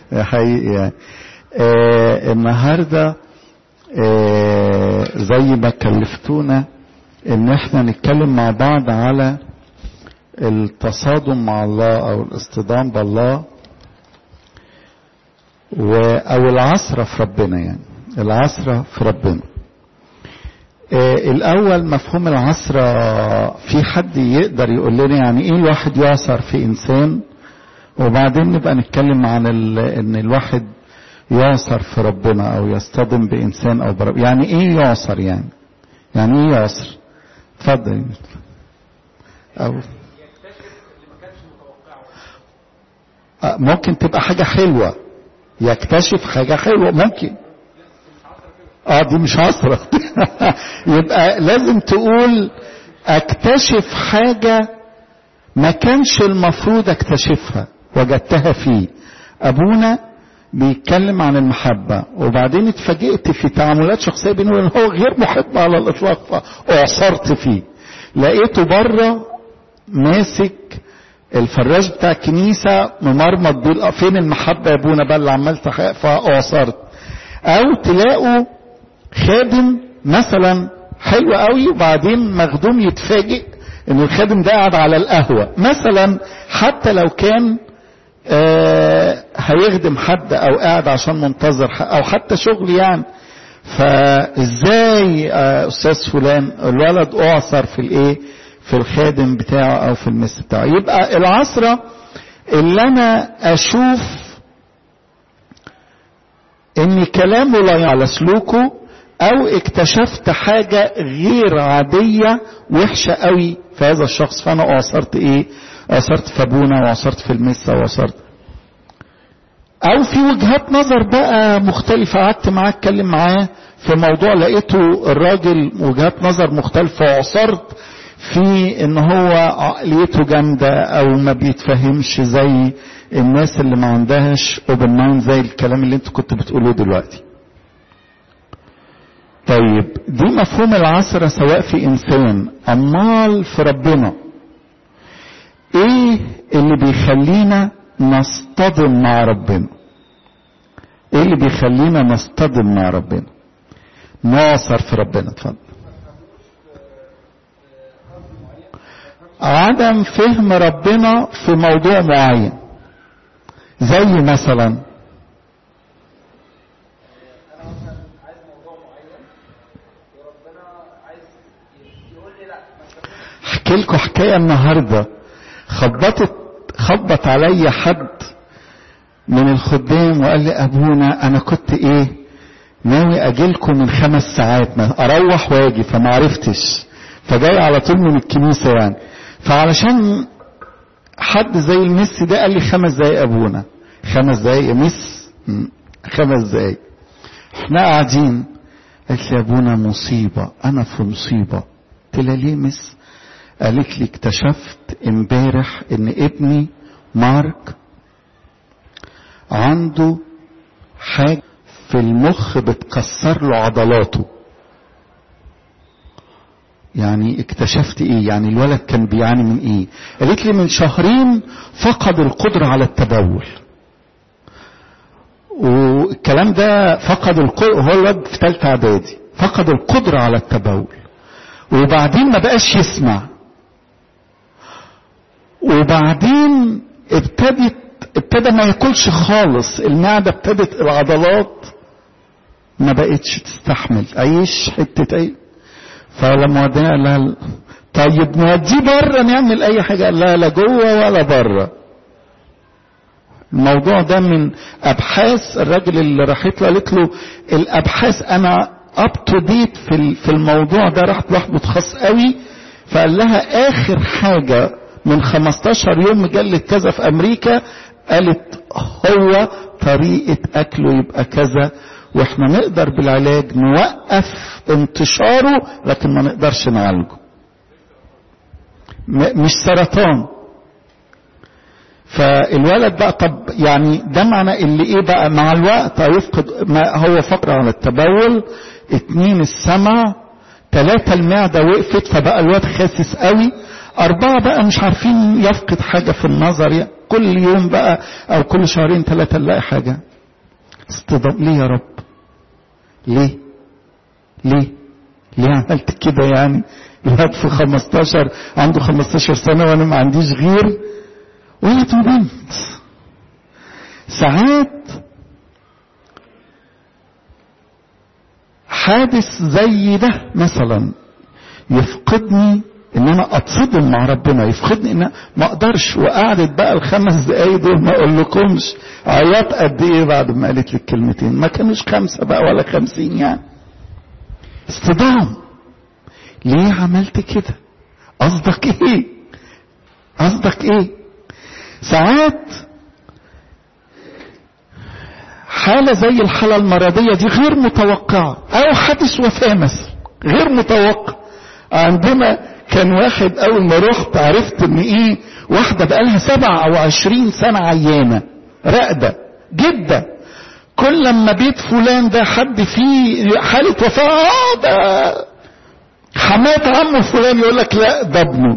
حقيقي يعني آه النهارده آه زي ما كلفتونا ان احنا نتكلم مع بعض على التصادم مع الله او الاصطدام بالله و او العصرة في ربنا يعني العصرة في ربنا آه الاول مفهوم العصرة في حد يقدر يقول لنا يعني ايه الواحد يعصر في انسان وبعدين نبقى نتكلم عن ان الواحد يعصر في ربنا او يصطدم بانسان او برب يعني ايه يعصر يعني يعني ايه يعصر اتفضل او ممكن تبقى حاجة حلوة يكتشف حاجة حلوة ممكن اه دي مش عصرة يبقى لازم تقول اكتشف حاجة ما كانش المفروض اكتشفها وجدتها فيه ابونا بيتكلم عن المحبة وبعدين اتفاجئت في تعاملات شخصية بينه وبين هو غير محب على الإطلاق فأعصرت فيه لقيته بره ماسك الفراش بتاع الكنيسة ممرمط بيه فين المحبة يا ابونا بقى اللي عمال فأعصرت أو تلاقوا خادم مثلا حلو قوي وبعدين مخدوم يتفاجئ ان الخادم ده قاعد على القهوة مثلا حتى لو كان آه هيخدم حد او قاعد عشان منتظر او حتى شغل يعني فازاي آه استاذ فلان الولد اعصر في الايه في الخادم بتاعه او في المس بتاعه يبقى العصرة اللي انا اشوف ان كلامه لا على سلوكه او اكتشفت حاجة غير عادية وحشة قوي في هذا الشخص فانا اعصرت ايه اعصرت في ابونا واعصرت في المسة واعصرت او في وجهات نظر بقى مختلفة قعدت معاه اتكلم معاه في موضوع لقيته الراجل وجهات نظر مختلفة وعصرت في ان هو عقليته جامدة او ما بيتفهمش زي الناس اللي ما عندهاش اوبن مايند زي الكلام اللي انت كنت بتقوله دلوقتي طيب دي مفهوم العصر سواء في انسان امال في ربنا ايه اللي بيخلينا نصطدم مع ربنا ايه اللي بيخلينا نصطدم مع ربنا ناصر في ربنا اتفضل عدم فهم ربنا في موضوع معين زي مثلا احكي لكم حكايه النهارده خبطت خبط عليا حد من الخدام وقال لي ابونا انا كنت ايه ناوي اجيلكم من خمس ساعات ما اروح واجي فما عرفتش فجاي على طول من الكنيسه يعني فعلشان حد زي المس ده قال لي خمس دقايق ابونا خمس دقايق يا مس خمس دقايق احنا قاعدين قالت لي يا ابونا مصيبه انا في مصيبه قلت لها ليه مس قالت لي اكتشفت امبارح ان ابني مارك عنده حاجة في المخ بتكسر له عضلاته يعني اكتشفت ايه يعني الولد كان بيعاني من ايه قالت لي من شهرين فقد القدرة على التبول والكلام ده فقد القدرة هو الولد في ثالثة اعدادي فقد القدرة على التبول وبعدين ما بقاش يسمع وبعدين ابتدت ابتدى ما ياكلش خالص المعدة ابتدت العضلات ما بقتش تستحمل عيش حتة ايه فلما ودينا قال لها طيب نوديه بره نعمل اي حاجة قال لها لا جوه ولا بره الموضوع ده من ابحاث الراجل اللي راحت له قالت له الابحاث انا اب تو ديت في في الموضوع ده راحت واحد متخصص قوي فقال لها اخر حاجه من 15 يوم مجله كذا في امريكا قالت هو طريقه اكله يبقى كذا واحنا نقدر بالعلاج نوقف انتشاره لكن ما نقدرش نعالجه مش سرطان فالولد بقى طب يعني ده معنى اللي ايه بقى مع الوقت هيفقد ما هو فقر على التبول اتنين السمع تلاتة المعدة وقفت فبقى الواد خاسس قوي أربعة بقى مش عارفين يفقد حاجة في النظر يعني كل يوم بقى أو كل شهرين ثلاثة نلاقي حاجة اصطدام ليه يا رب ليه ليه ليه عملت كده يعني الواد في 15 عنده 15 سنة وأنا ما عنديش غير ولد وبنت ساعات حادث زي ده مثلا يفقدني ان انا اتصدم مع ربنا يفقدني ان ما اقدرش وقعدت بقى الخمس دقايق دول ما اقول لكمش عياط قد ايه بعد ما قالت لي الكلمتين ما كانوش خمسه بقى ولا خمسين يعني اصطدام ليه عملت كده قصدك ايه قصدك ايه ساعات حالة زي الحالة المرضية دي غير متوقعة أو حادث وفاة مثلا غير متوقع عندنا كان واحد أول ما رحت عرفت إن إيه واحدة بقالها سبع أو عشرين سنة عيانة راقدة جدا كل لما بيت فلان ده حد فيه حالة وفاة آه ده حمات عمه فلان يقول لك لا ده ابنه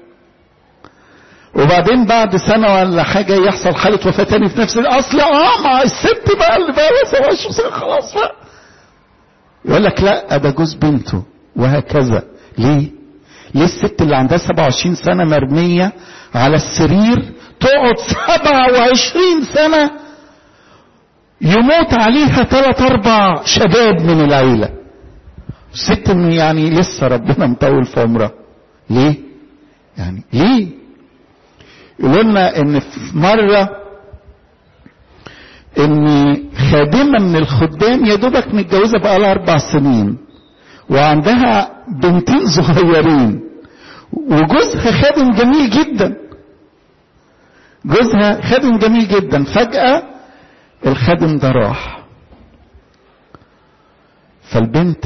وبعدين بعد سنة ولا حاجة يحصل حالة وفاة تاني في نفس الأصل اه مع الست بقى اللي بقى 27 سنة خلاص بقى يقول لك لا ده جوز بنته وهكذا ليه؟ ليه الست اللي عندها 27 سنة مرمية على السرير تقعد 27 سنة يموت عليها ثلاث أربع شباب من العيلة الست يعني لسه ربنا مطول في عمرها ليه؟ يعني ليه؟ يقولوا لنا ان في مرة ان خادمة من الخدام يا دوبك متجوزة بقى لها اربع سنين وعندها بنتين صغيرين وجوزها خادم جميل جدا جوزها خادم جميل جدا فجأة الخادم ده راح فالبنت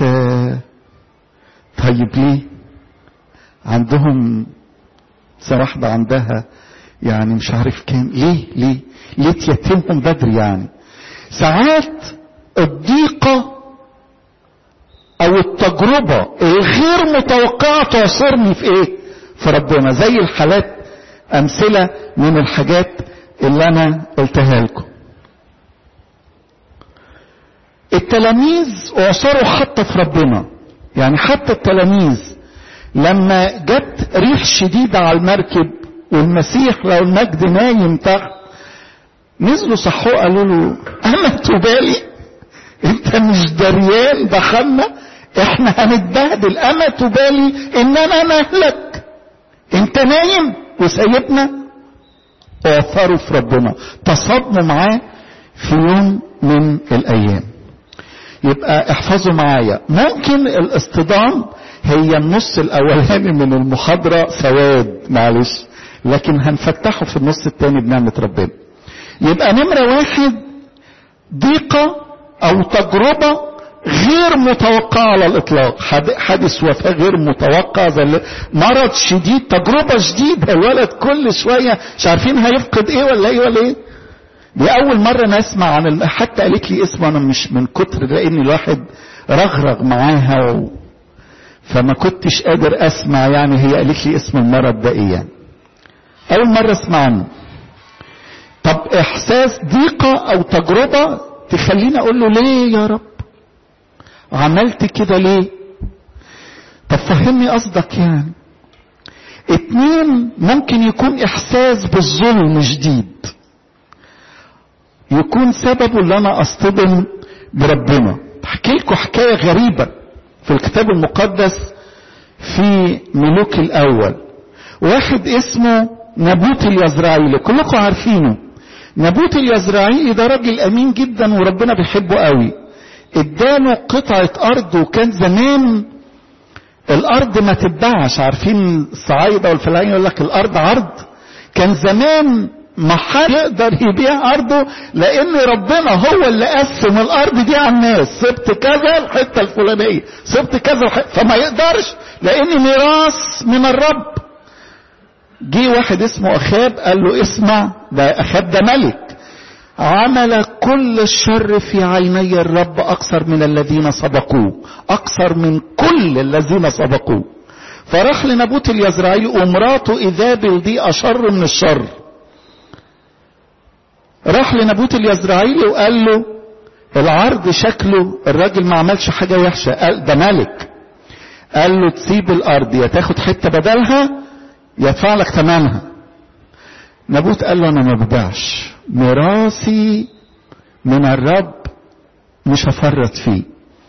طيب ليه عندهم واحدة عندها يعني مش عارف كام ليه ليه ليه تيتمهم بدري يعني ساعات الضيقة او التجربة الغير متوقعة تعصرني في ايه في ربنا زي الحالات امثلة من الحاجات اللي انا قلتها لكم التلاميذ اعصروا حتى في ربنا يعني حتى التلاميذ لما جت ريح شديدة على المركب والمسيح لو المجد نايم تحت نزلوا صحوه قالوا له انا تبالي انت مش دريان دخلنا احنا هنتبهدل انا تبالي ان انا نهلك انت نايم وسايبنا اعثروا في ربنا تصادموا معاه في يوم من الايام يبقى احفظوا معايا ممكن الاصطدام هي النص الاولاني من المحاضرة سواد معلش لكن هنفتحه في النص الثاني بنعمة ربنا يبقى نمرة واحد ضيقة او تجربة غير متوقعة على الاطلاق حادث وفاة غير متوقع زي مرض شديد تجربة شديدة الولد كل شوية مش عارفين هيفقد ايه ولا ايه ولا ايه دي اول مرة نسمع عن ال... حتى قالت لي اسمه انا مش من كتر لان الواحد رغرغ معاها و... فما كنتش قادر اسمع يعني هي قالت لي اسم المرض ده ايه يعني اول مرة اسمع عنه طب احساس ضيقة او تجربة تخليني اقول له ليه يا رب عملت كده ليه طب فهمني قصدك يعني اتنين ممكن يكون احساس بالظلم شديد يكون سببه ان انا اصطدم بربنا احكي لكم حكايه غريبه في الكتاب المقدس في ملوك الاول واحد اسمه نبوت اليزرعيلي كلكم عارفينه نبوت اليزرعيلي ده راجل امين جدا وربنا بيحبه قوي اداله قطعة ارض وكان زمان الارض ما تتباعش عارفين الصعايدة والفلاحين يقول لك الارض عرض كان زمان ما حد يقدر يبيع ارضه لان ربنا هو اللي قسم الارض دي على الناس سبت كذا الحته الفلانيه سبت كذا الحتة فما يقدرش لان ميراث من الرب جه واحد اسمه اخاب قال له اسمع ده اخاب ده ملك عمل كل الشر في عيني الرب اكثر من الذين سبقوه اكثر من كل الذين سبقوه فراح لنبوت اليزرعيلي ومراته ايزابل دي اشر من الشر راح لنبوت اليزرعيلي وقال له العرض شكله الراجل ما عملش حاجه وحشه قال ده ملك قال له تسيب الارض يا تاخد حته بدلها يدفع لك ثمنها نبوت قال له انا ما ببيعش ميراثي من الرب مش هفرط فيه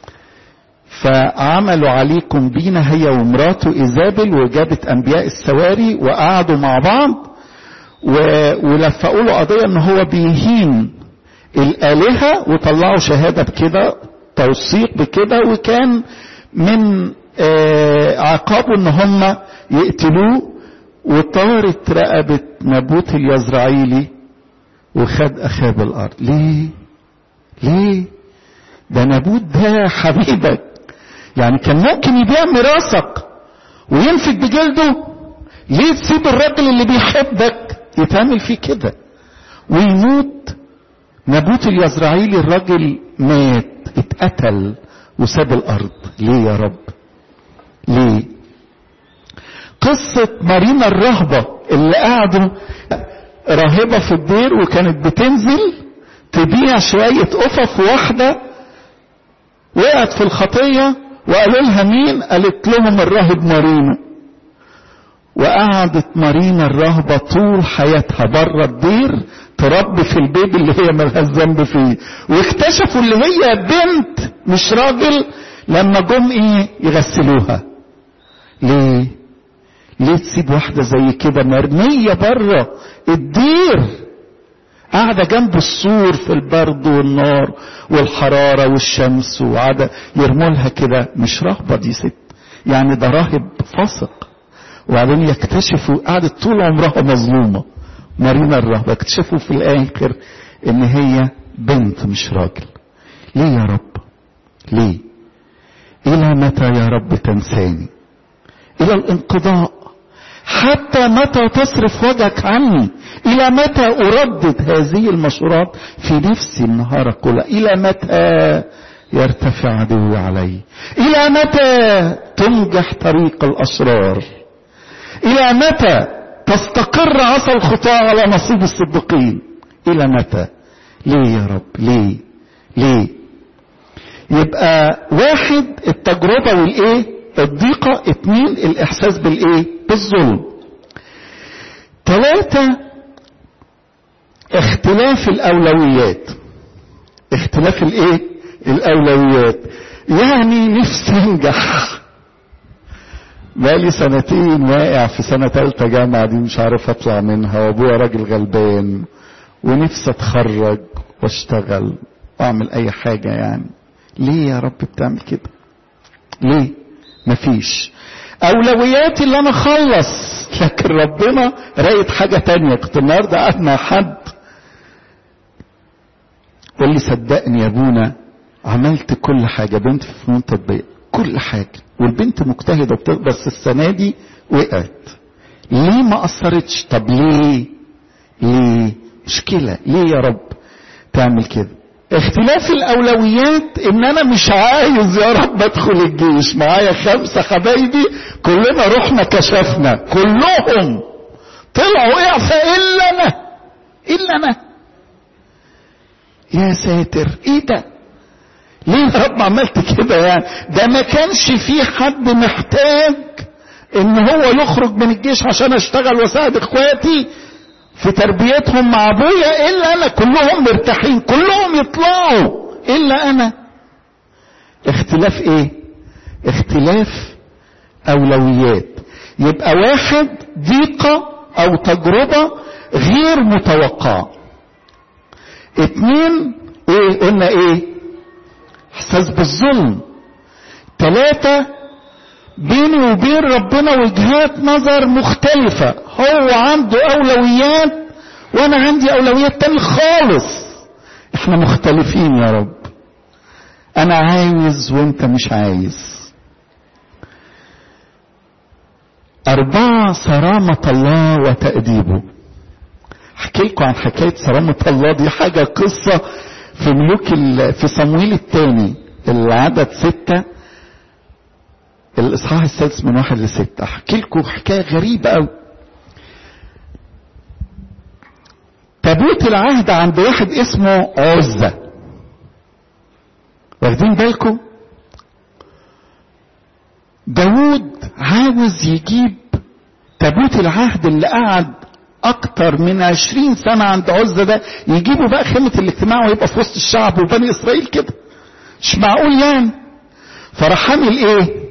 فعملوا عليه كومبينة هي ومراته إيزابل وجابت أنبياء السواري وقعدوا مع بعض و... ولفقوا له قضية إن هو بيهين الآلهة وطلعوا شهادة بكده توثيق بكده وكان من آه عقابه إن هم يقتلوه وطارت رقبة نبوت اليزرعيلي وخد أخاب الأرض ليه؟ ليه؟ ده نبوت ده حبيبك يعني كان ممكن يبيع ميراثك وينفد بجلده ليه تسيب الراجل اللي بيحبك يتعمل فيه كده ويموت نبوت اليزرعيلي الراجل مات اتقتل وساب الارض ليه يا رب ليه قصة مارينا الرهبة اللي قعدوا راهبة في الدير وكانت بتنزل تبيع شوية قفف واحدة وقعت في الخطية وقالوا لها مين قالت لهم الراهب مارينا وقعدت مارينا الراهبة طول حياتها بره الدير تربي في البيبي اللي هي ملهاش ذنب فيه واكتشفوا اللي هي بنت مش راجل لما جم ايه يغسلوها ليه ليه تسيب واحدة زي كده مرمية بره الدير قاعدة جنب السور في البرد والنار والحرارة والشمس وقاعدة يرمولها كده مش رهبة دي ست يعني ده راهب فاسق وبعدين يكتشفوا قعدت طول عمرها مظلومة مارينا الرهبة اكتشفوا في الآخر إن هي بنت مش راجل ليه يا رب ليه إلى متى يا رب تنساني إلى الانقضاء حتى متى تصرف وجهك عني إلى متى أردد هذه المشورات في نفسي النهار كلها إلى متى يرتفع عدوي علي إلى متى تنجح طريق الأشرار إلى متى تستقر عصا الخطاة على نصيب الصديقين إلى متى ليه يا رب ليه ليه يبقى واحد التجربة والإيه الضيقة اتنين الإحساس بالإيه بالظلم ثلاثة اختلاف الأولويات اختلاف الإيه الأولويات يعني نفسي أنجح بقالي سنتين واقع في سنة تالتة جامعة دي مش عارف أطلع منها وأبويا راجل غلبان ونفسي أتخرج وأشتغل وأعمل أي حاجة يعني ليه يا رب بتعمل كده ليه مفيش اولوياتي اللي انا اخلص لكن ربنا رايد حاجه تانية كنت النهارده قاعد مع حد قال لي صدقني يا ابونا عملت كل حاجه بنت في فنون تطبيق كل حاجه والبنت مجتهده بس السنه دي وقعت ليه ما اثرتش طب ليه ليه مشكله ليه يا رب تعمل كده اختلاف الاولويات ان انا مش عايز يا رب ادخل الجيش معايا خمسه حبايبي كلنا رحنا كشفنا كلهم طلعوا اعفاء الا انا الا انا يا ساتر ايه ده ليه يا رب عملت كده يعني ده ما كانش في حد محتاج ان هو يخرج من الجيش عشان اشتغل واساعد اخواتي في تربيتهم مع ابويا الا انا كلهم مرتاحين كلهم يطلعوا الا انا اختلاف ايه اختلاف اولويات يبقى واحد ضيقة او تجربة غير متوقعة اتنين ايه قلنا ايه احساس بالظلم ثلاثة بيني وبين ربنا وجهات نظر مختلفة هو عنده أولويات وأنا عندي أولويات تاني خالص احنا مختلفين يا رب أنا عايز وأنت مش عايز أربعة صرامة الله وتأديبه احكي لكم عن حكاية صرامة الله دي حاجة قصة في ملوك في صمويل الثاني العدد ستة الاصحاح السادس من واحد لستة احكي لكم حكايه غريبه قوي تابوت العهد عند واحد اسمه عزة واخدين بالكم داود عاوز يجيب تابوت العهد اللي قعد اكتر من عشرين سنة عند عزة ده يجيبوا بقى خيمة الاجتماع ويبقى في وسط الشعب وبني اسرائيل كده مش معقول يعني فراح عامل ايه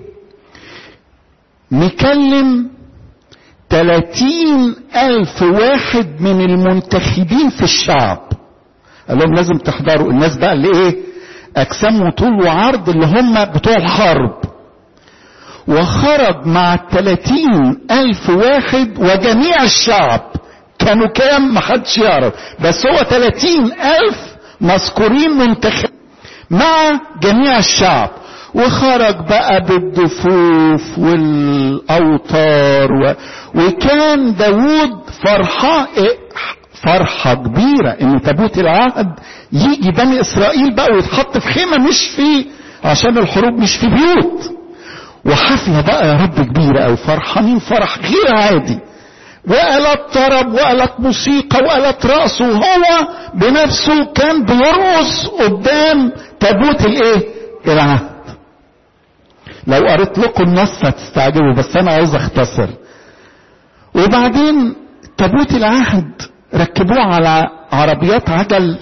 مكلم تلاتين ألف واحد من المنتخبين في الشعب قال لهم لازم تحضروا الناس بقى اللي ايه أجسام وطول وعرض اللي هم بتوع الحرب وخرج مع التلاتين ألف واحد وجميع الشعب كانوا كام محدش يعرف بس هو تلاتين ألف مذكورين منتخب مع جميع الشعب وخرج بقى بالدفوف والأوتار و... وكان داود فرحة فرحة كبيرة ان تابوت العهد يجي بني اسرائيل بقى ويتحط في خيمة مش في عشان الحروب مش في بيوت وحفلة بقى يا رب كبيرة او فرحانين فرح غير عادي وآلات طرب وآلات موسيقى وآلات رقص وهو بنفسه كان بيرقص قدام تابوت الايه العهد لو قريت لكم النص هتستعجبوا بس انا عاوز اختصر وبعدين تابوت العهد ركبوه على عربيات عجل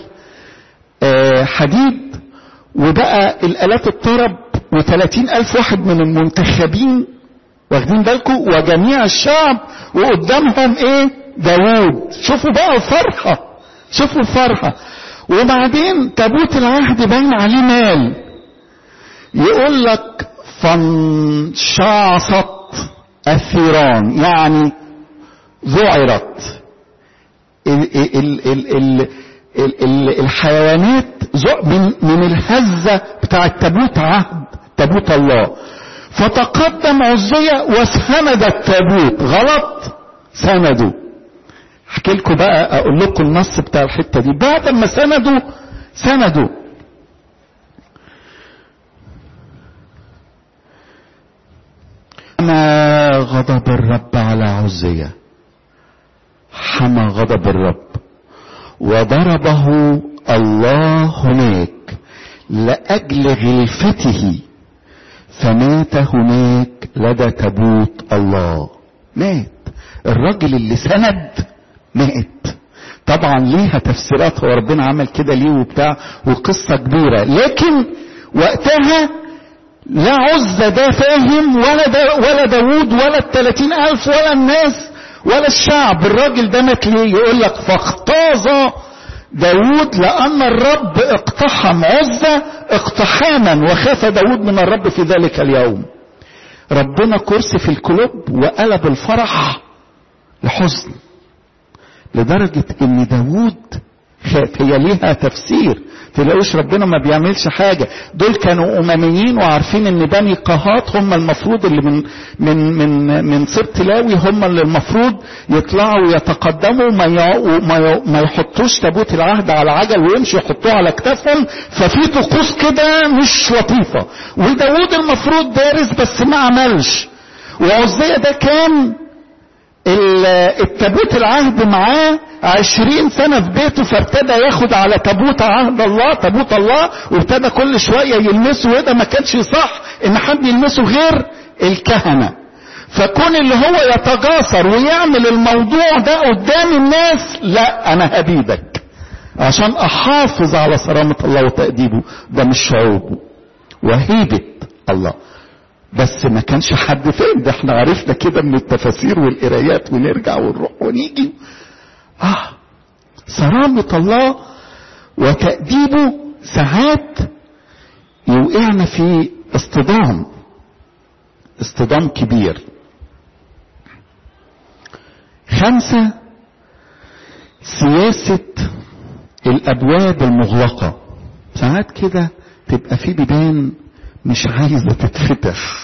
حديد وبقى الالات الطرب وثلاثين الف واحد من المنتخبين واخدين بالكم وجميع الشعب وقدامهم ايه داوود شوفوا بقى الفرحة شوفوا الفرحة وبعدين تابوت العهد باين عليه مال يقول لك فانشعصت الثيران يعني ذعرت ال ال ال ال ال ال الحيوانات من, من الهزة بتاع تابوت عهد تابوت الله فتقدم عزية وسند التابوت غلط سندوا احكي لكم بقى اقول لكم النص بتاع الحتة دي بعد ما سندوا سندوا حمى غضب الرب على عزية حمى غضب الرب وضربه الله هناك لأجل غلفته فمات هناك لدى تابوت الله مات الراجل اللي سند مات طبعا ليها تفسيرات هو ربنا عمل كده ليه وبتاع وقصة كبيرة لكن وقتها لا عزة ده فاهم ولا دا ولا داوود ولا التلاتين ألف ولا الناس ولا الشعب الراجل ده مات ليه يقول لك فاختاظ داود لأن الرب اقتحم عزة اقتحاما وخاف داود من الرب في ذلك اليوم ربنا كرسي في القلوب وقلب الفرح لحزن لدرجة ان داود خاف هي ليها تفسير تلاقوش ربنا ما بيعملش حاجة دول كانوا أمميين وعارفين ان بني قهات هم المفروض اللي من من من من سبط لاوي هم اللي المفروض يطلعوا ويتقدموا ما ما ما يحطوش تابوت العهد على عجل ويمشوا يحطوه على كتافهم ففي طقوس كده مش لطيفة وداود المفروض دارس بس ما عملش وعزية ده كان التابوت العهد معاه عشرين سنة في بيته فابتدى ياخد على تابوت عهد الله تابوت الله وابتدى كل شوية يلمسه وده ما كانش صح ان حد يلمسه غير الكهنة فكون اللي هو يتجاسر ويعمل الموضوع ده قدام الناس لا انا هبيدك عشان احافظ على صرامة الله وتأديبه ده مش شعوبه وهيبة الله بس ما كانش حد فين ده احنا عرفنا كده من التفاسير والقرايات ونرجع ونروح ونيجي اه صرامة الله وتأديبه ساعات يوقعنا في اصطدام اصطدام كبير خمسة سياسة الأبواب المغلقة ساعات كده تبقى في بيبان مش عايزة تتفتح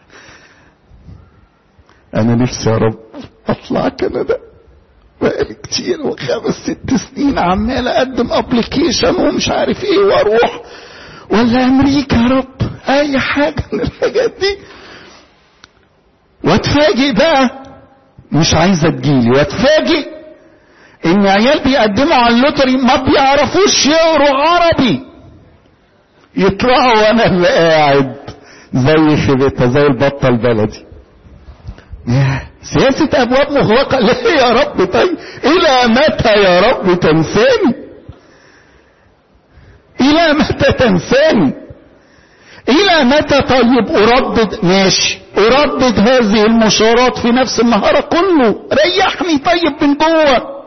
أنا نفسي يا رب أطلع كندا بقالي كتير وخمس ست سنين عمال أقدم أبليكيشن ومش عارف إيه وأروح ولا أمريكا يا رب أي حاجة من الحاجات دي واتفاجئ بقى مش عايزه تجيلي واتفاجئ ان عيال بيقدموا على اللوتري ما بيعرفوش يقروا عربي يطلعوا وانا اللي قاعد زي خيبتها زي البطه البلدي ياه سياسة أبواب مغلقة ليه يا رب طيب إلى متى يا رب تنساني إلى متى تنساني إلى متى طيب أردد ماشي أردد هذه المشارات في نفس النهار كله ريحني طيب من جوه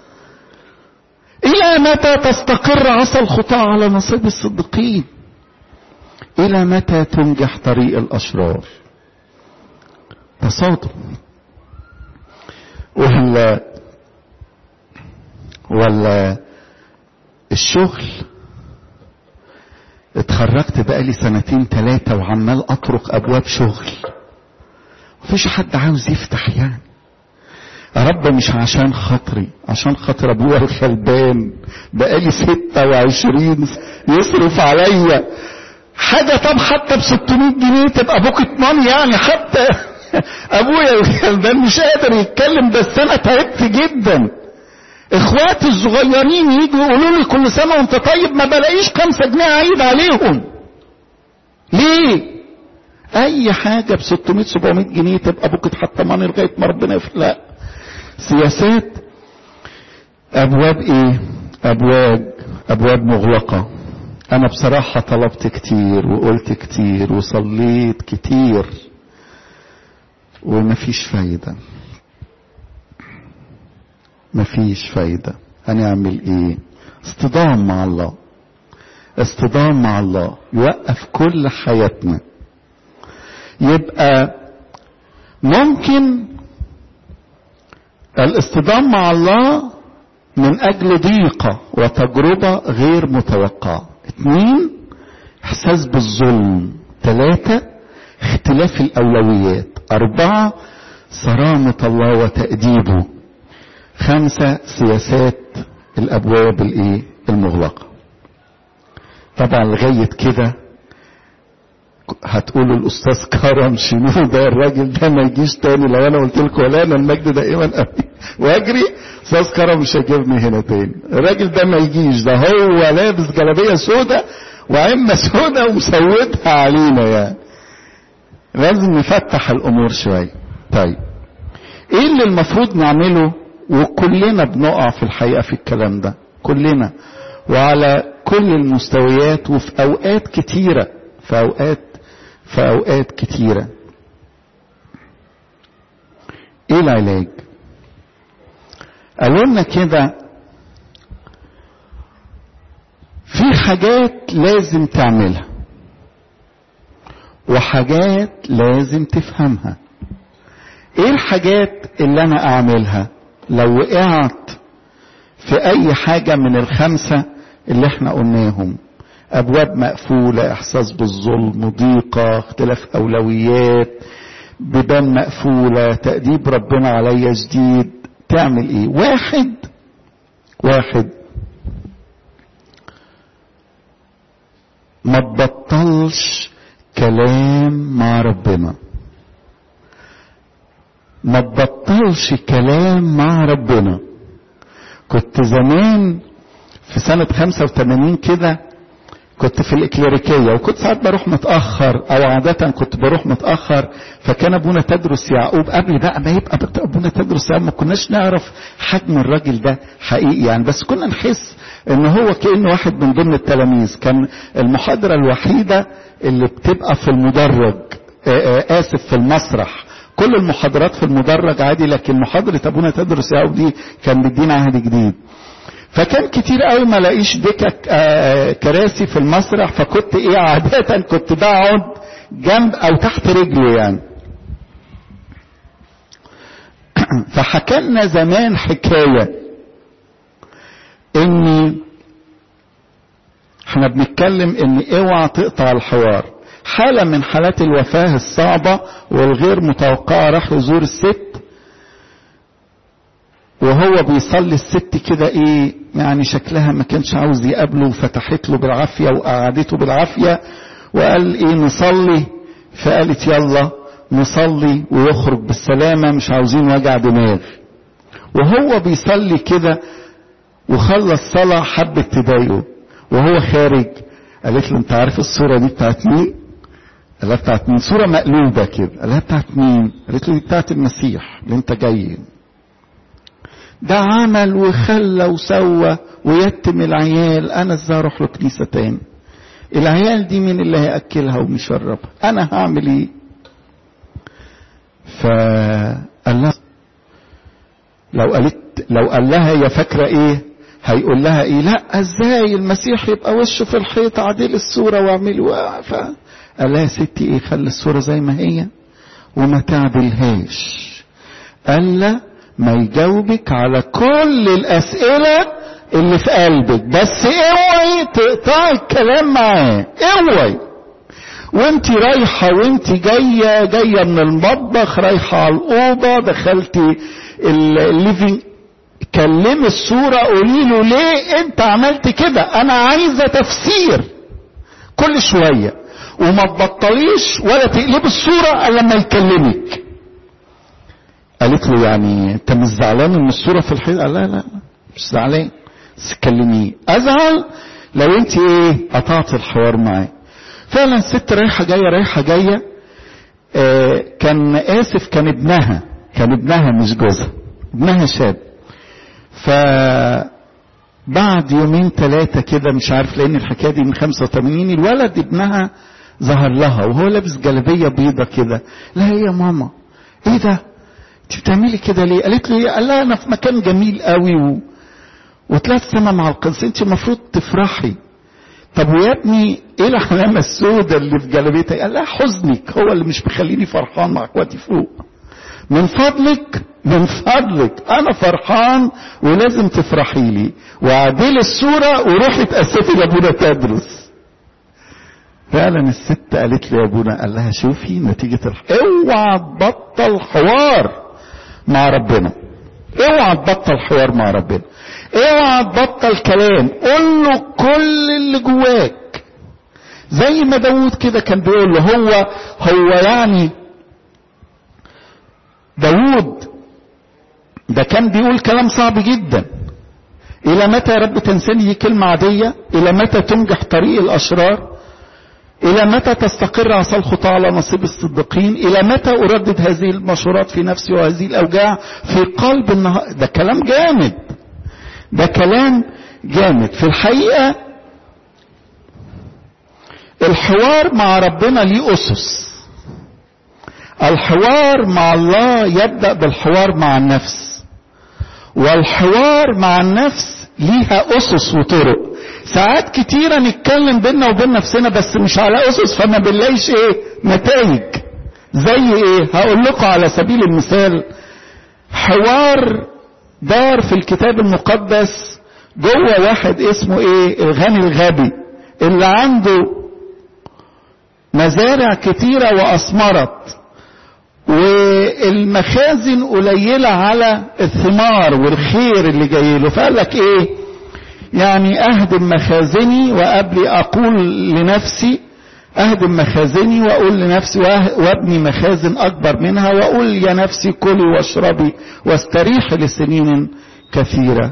إلى متى تستقر عصا الخطاة على نصيب الصديقين إلى متى تنجح طريق الأشرار تصادم ولا ولا الشغل اتخرجت بقالي سنتين ثلاثة وعمال أطرق أبواب شغل مفيش حد عاوز يفتح يعني يا رب مش عشان خاطري عشان خاطر ابويا الغلبان بقالي ستة وعشرين يصرف عليا حاجة طب حتى ب 600 جنيه تبقى بوكت ماني يعني حتى ابويا الغلبان مش قادر يتكلم بس انا تعبت جدا اخواتي الصغيرين يجوا يقولوا لي كل سنه وانت طيب ما بلاقيش خمسة جنيه عيد عليهم ليه اي حاجه ب 600 700 جنيه تبقى بوكت حتى ماني لغايه ما ربنا يفرق لا سياسات ابواب ايه ابواب ابواب مغلقه انا بصراحه طلبت كتير وقلت كتير وصليت كتير ومفيش فايده مفيش فايده هنعمل ايه اصطدام مع الله اصطدام مع الله يوقف كل حياتنا يبقى ممكن الاصطدام مع الله من اجل ضيقة وتجربة غير متوقعة اثنين احساس بالظلم ثلاثة اختلاف الاولويات اربعة صرامة الله وتأديبه خمسة سياسات الابواب الايه المغلقة طبعا لغاية كده هتقولوا الاستاذ كرم شنو ده الراجل ده ما يجيش تاني لو انا قلت لكم ولا انا المجد دائما ابي واجري استاذ كرم مش هيجيبني هنا تاني الراجل ده ما يجيش ده هو لابس جلابيه سودة وعمه سودة ومسودها علينا يعني لازم نفتح الامور شويه طيب ايه اللي المفروض نعمله وكلنا بنقع في الحقيقه في الكلام ده كلنا وعلى كل المستويات وفي اوقات كتيره في اوقات في اوقات كتيره ايه العلاج قالوا لنا كده في حاجات لازم تعملها وحاجات لازم تفهمها ايه الحاجات اللي انا اعملها لو وقعت في اي حاجه من الخمسه اللي احنا قلناهم ابواب مقفوله احساس بالظلم ضيقه اختلاف اولويات بيبان مقفوله تاديب ربنا عليا شديد تعمل ايه واحد واحد ما تبطلش كلام مع ربنا ما تبطلش كلام مع ربنا كنت زمان في سنة 85 كده كنت في الإكليريكية وكنت ساعات بروح متأخر أو عادة كنت بروح متأخر فكان أبونا تدرس يعقوب قبل بقى ما يبقى أبونا تدرس يعقوب ما كناش نعرف حجم الراجل ده حقيقي يعني بس كنا نحس إن هو كأنه واحد من ضمن التلاميذ كان المحاضرة الوحيدة اللي بتبقى في المدرج آسف في المسرح كل المحاضرات في المدرج عادي لكن محاضرة أبونا تدرس يعقوب دي كان بيدينا عهد جديد فكان كتير قوي ما لاقيش دكك كراسي في المسرح فكنت ايه عادة كنت بقعد جنب او تحت رجله يعني فحكلنا زمان حكاية اني احنا بنتكلم ان اوعى تقطع الحوار حالة من حالات الوفاة الصعبة والغير متوقعة راح يزور الست وهو بيصلي الست كده ايه يعني شكلها ما كانش عاوز يقابله وفتحت له بالعافية وقعدته بالعافية وقال ايه نصلي فقالت يلا نصلي ويخرج بالسلامة مش عاوزين وجع دماغ وهو بيصلي كده وخلص صلاة حبت تضايقه وهو خارج قالت له انت عارف الصورة دي بتاعت مين؟ قال لها بتاعت مين؟ صورة مقلوبة كده قال لها بتاعت مين؟ قالت له دي بتاعت المسيح اللي انت جاي ده عمل وخلى وسوى ويتم العيال انا ازاي اروح له كنيسة تاني العيال دي مين اللي هياكلها ومشربها انا هعمل ايه فقال لها لو قالت لو قال لها هي فاكره ايه هيقول لها ايه لا ازاي المسيح يبقى وشه في الحيط عدل الصوره واعملوا ف قال لها يا ستي ايه خلي الصوره زي ما هي وما تعدلهاش قال لا ما يجاوبك على كل الاسئله اللي في قلبك بس اوعي تقطعي الكلام معاه اوعي وانت رايحة وانت جاية جاية من المطبخ رايحة على الأوضة دخلتي الليفينج كلمي الصورة قولي له ليه انت عملت كده انا عايزة تفسير كل شوية وما تبطليش ولا تقلبي الصورة الا لما يكلمك قالت له يعني انت مش زعلان ان الصورة في الحيط قال لا لا مش زعلان بس كلميه ازعل لو انت ايه قطعت الحوار معاه فعلا ست رايحه جايه رايحه جايه آه كان اسف كان ابنها كان ابنها مش جوزها ابنها شاب ف بعد يومين ثلاثة كده مش عارف لأن الحكاية دي من 85 الولد ابنها ظهر لها وهو لابس جلابية بيضة كده لا يا ماما ايه ده انت بتعملي كده ليه قالت له قال لها انا في مكان جميل قوي و... وطلعت سما مع القنص انت المفروض تفرحي طب ويا ابني ايه العلامه السوداء اللي في جلابيتك قال لها حزنك هو اللي مش مخليني فرحان مع اخواتي فوق من فضلك من فضلك انا فرحان ولازم تفرحي لي وعدلي الصوره وروحي اتاسفي لابونا تدرس فعلا الست قالت لي يا ابونا قال لها شوفي نتيجه الح... اوعى تبطل حوار مع ربنا اوعى تبطل حوار مع ربنا اوعى تبطل كلام قول له كل اللي جواك زي ما داود كده كان بيقول له هو هو يعني داود ده كان بيقول كلام صعب جدا الى متى يا رب تنساني دي كلمة عادية الى متى تنجح طريق الاشرار الى متى تستقر عصا الخطى على نصيب الصديقين الى متى اردد هذه المشورات في نفسي وهذه الاوجاع في قلب النهار ده كلام جامد ده كلام جامد في الحقيقة الحوار مع ربنا ليه أسس الحوار مع الله يبدأ بالحوار مع النفس والحوار مع النفس ليها أسس وطرق ساعات كتيرة نتكلم بينا وبين نفسنا بس مش على أسس فما بنلاقيش إيه نتائج زي إيه هقول لكم على سبيل المثال حوار دار في الكتاب المقدس جوه واحد اسمه ايه الغني الغبي اللي عنده مزارع كتيرة وأثمرت والمخازن قليلة على الثمار والخير اللي جاي له فقال لك ايه يعني اهدم مخازني وقبلي اقول لنفسي اهدم مخازني واقول لنفسي وابني مخازن اكبر منها واقول يا نفسي كلي واشربي واستريحي لسنين كثيرة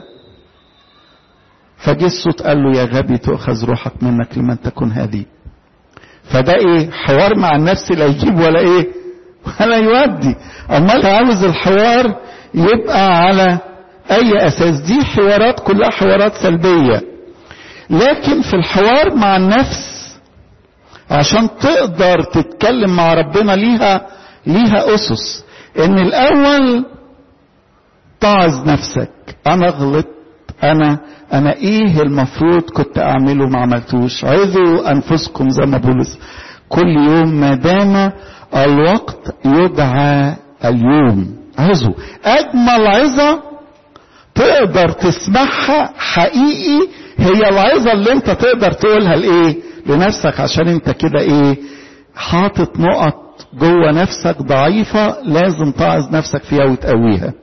فجه الصوت قال له يا غبي تؤخذ روحك منك لمن تكون هذه فده ايه حوار مع النفس لا يجيب ولا ايه ولا يودي امال عاوز الحوار يبقى على اي اساس دي حوارات كلها حوارات سلبية لكن في الحوار مع النفس عشان تقدر تتكلم مع ربنا ليها ليها اسس ان الاول تعظ نفسك انا غلطت انا انا ايه المفروض كنت اعمله ما عملتوش عظوا انفسكم زي ما بولس كل يوم ما دام الوقت يدعى اليوم عظوا اجمل عظه تقدر تسمعها حقيقي هي العظه اللي انت تقدر تقولها لايه لنفسك عشان انت كده ايه حاطط نقط جوه نفسك ضعيفة لازم تعظ نفسك فيها وتقويها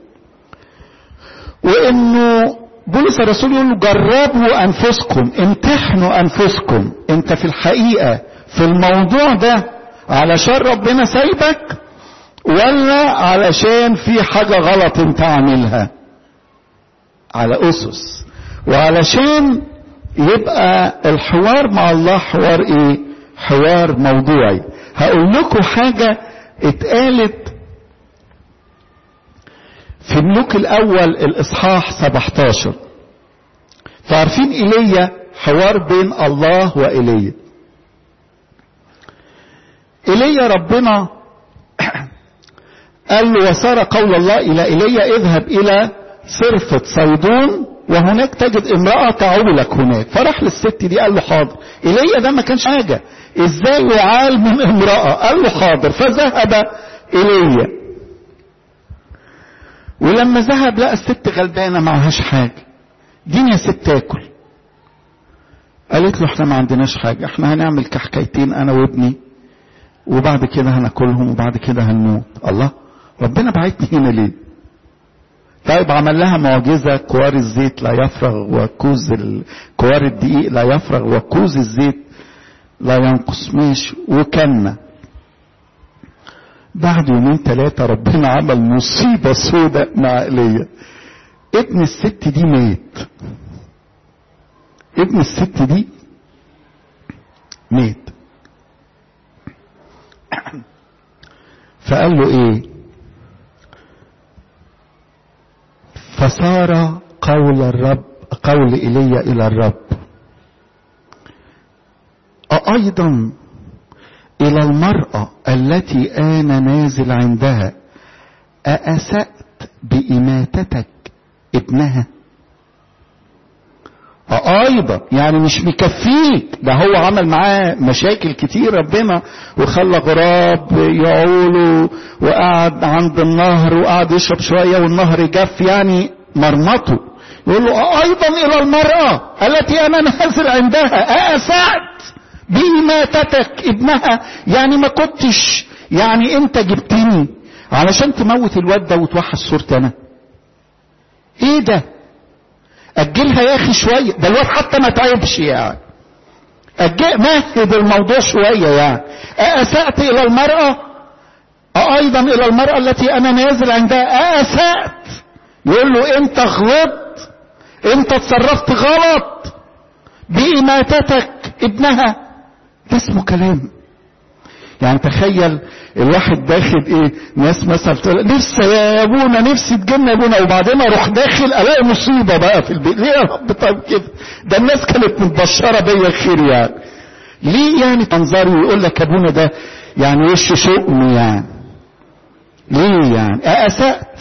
وانه بولس الرسول يقول له جربوا انفسكم امتحنوا انفسكم انت في الحقيقة في الموضوع ده علشان ربنا سايبك ولا علشان في حاجة غلط انت عاملها على أسس وعلشان يبقى الحوار مع الله حوار ايه حوار موضوعي هقول لكم حاجة اتقالت في ملوك الاول الاصحاح 17 فعارفين ايليا حوار بين الله وايليا ايليا ربنا قال له وصار قول الله الى ايليا اذهب الى صرفة صيدون وهناك تجد امرأة تعولك هناك فراح للست دي قال له حاضر ايليا ده ما كانش حاجة ازاي يعال من امرأة قال له حاضر فذهب ايليا ولما ذهب لقى الست غلبانة معهاش حاجة دين يا ست تاكل قالت له احنا ما عندناش حاجة احنا هنعمل كحكايتين انا وابني وبعد كده هناكلهم وبعد كده هنموت الله ربنا بعتني هنا ليه طيب عمل لها معجزة كوار الزيت لا يفرغ وكوز ال... كوار الدقيق لا يفرغ وكوز الزيت لا ينقص ماشي وكنا بعد يومين ثلاثة ربنا عمل مصيبة سوداء مع ايليا ابن الست دي مات ابن الست دي مات فقال له ايه فصار قول الرب قول ايليا الى الرب أأيضا إلى المرأة التي أنا نازل عندها أأسأت بإماتتك ابنها أيضا يعني مش مكفيك ده هو عمل معاه مشاكل كتير ربنا وخلى غراب يعوله وقعد عند النهر وقعد يشرب شوية والنهر جف يعني مرمطه يقول له أيضا إلى المرأة التي أنا نازل عندها أأسأت بإماتتك ابنها يعني ما كنتش يعني انت جبتني علشان تموت الواد ده وتوحش صورتي انا ايه ده اجلها يا اخي شوية ده الواد حتى ما تعبش يعني أجل مهد الموضوع شوية يعني أأسأت إلى المرأة أيضا إلى المرأة التي أنا نازل عندها أأسأت يقول له أنت غلطت أنت اتصرفت غلط بإماتتك ابنها ده اسمه كلام يعني تخيل الواحد داخل ايه ناس مثلا تقول نفسي يا ابونا نفسي تجينا ابونا وبعدين اروح داخل الاقي مصيبه بقى في البيت ليه يا رب طيب كده ده الناس كانت متبشره بيا خير يعني ليه يعني تنظري ويقول لك ابونا ده يعني وش شؤم يعني ليه يعني أأسأت